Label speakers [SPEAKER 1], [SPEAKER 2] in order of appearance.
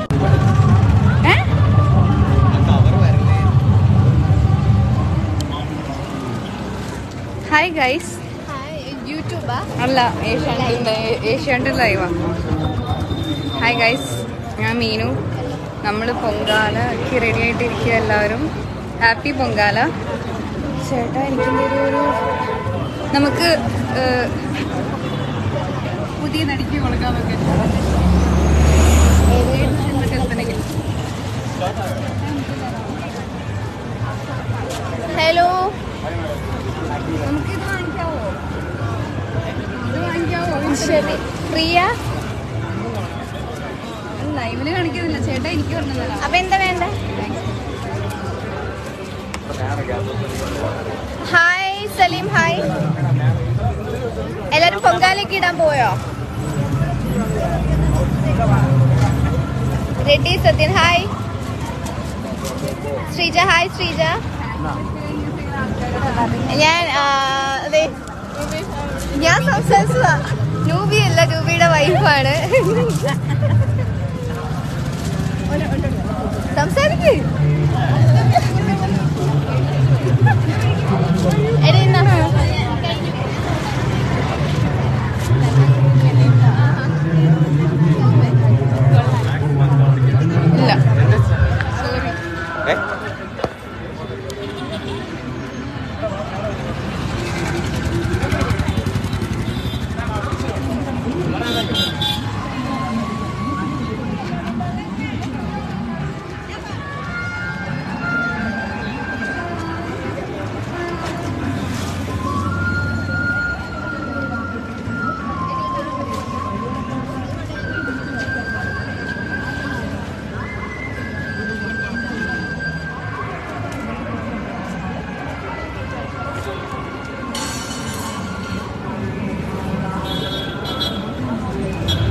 [SPEAKER 1] ഏ hi guys
[SPEAKER 2] യൂട്യൂബാ
[SPEAKER 1] അല്ല ഏഷ്യാനെറ്റിൻ്റെ ഏഷ്യാനെറ്റ് ലൈവാ ഹായ് ഗൈസ് ഞാൻ മീനു നമ്മൾ പൊങ്കാലക്ക് റെഡി ആയിട്ടിരിക്കുക എല്ലാവരും ഹാപ്പി പൊങ്കാല ചേട്ടാ എനിക്കിൻ്റെ ഒരു ഒരു നമുക്ക് ഏഹ്, പുതിയ നടിക്ക് കൊടുക്കാൻ നോക്കാം
[SPEAKER 2] ഹലോ
[SPEAKER 1] നമുക്ക് ഇത് വാങ്ങിക്കാവോ ഇത് വാങ്ങിക്കാവോ
[SPEAKER 2] ശരി പ്രിയ
[SPEAKER 1] ലൈവില് കാണിക്കുന്നില്ല ചേട്ടാ എനിക്ക് പറഞ്ഞതല്ല
[SPEAKER 2] അപ്പൊ എന്താ വേണ്ട ഹായ് സലീം ഹായ് എല്ലാരും പൊങ്കാലയ്ക്ക് ഇടാൻ പോയോ റെഡ്ഡി സത്യൻ ഹായ് ശ്രീജ ഹായ് ശ്രീജ ഞാൻ ആ, അതെ ഞാൻ സംസാരിച്ചതാ നൂബി അല്ല നൂബിയുടെ വൈഫാണ്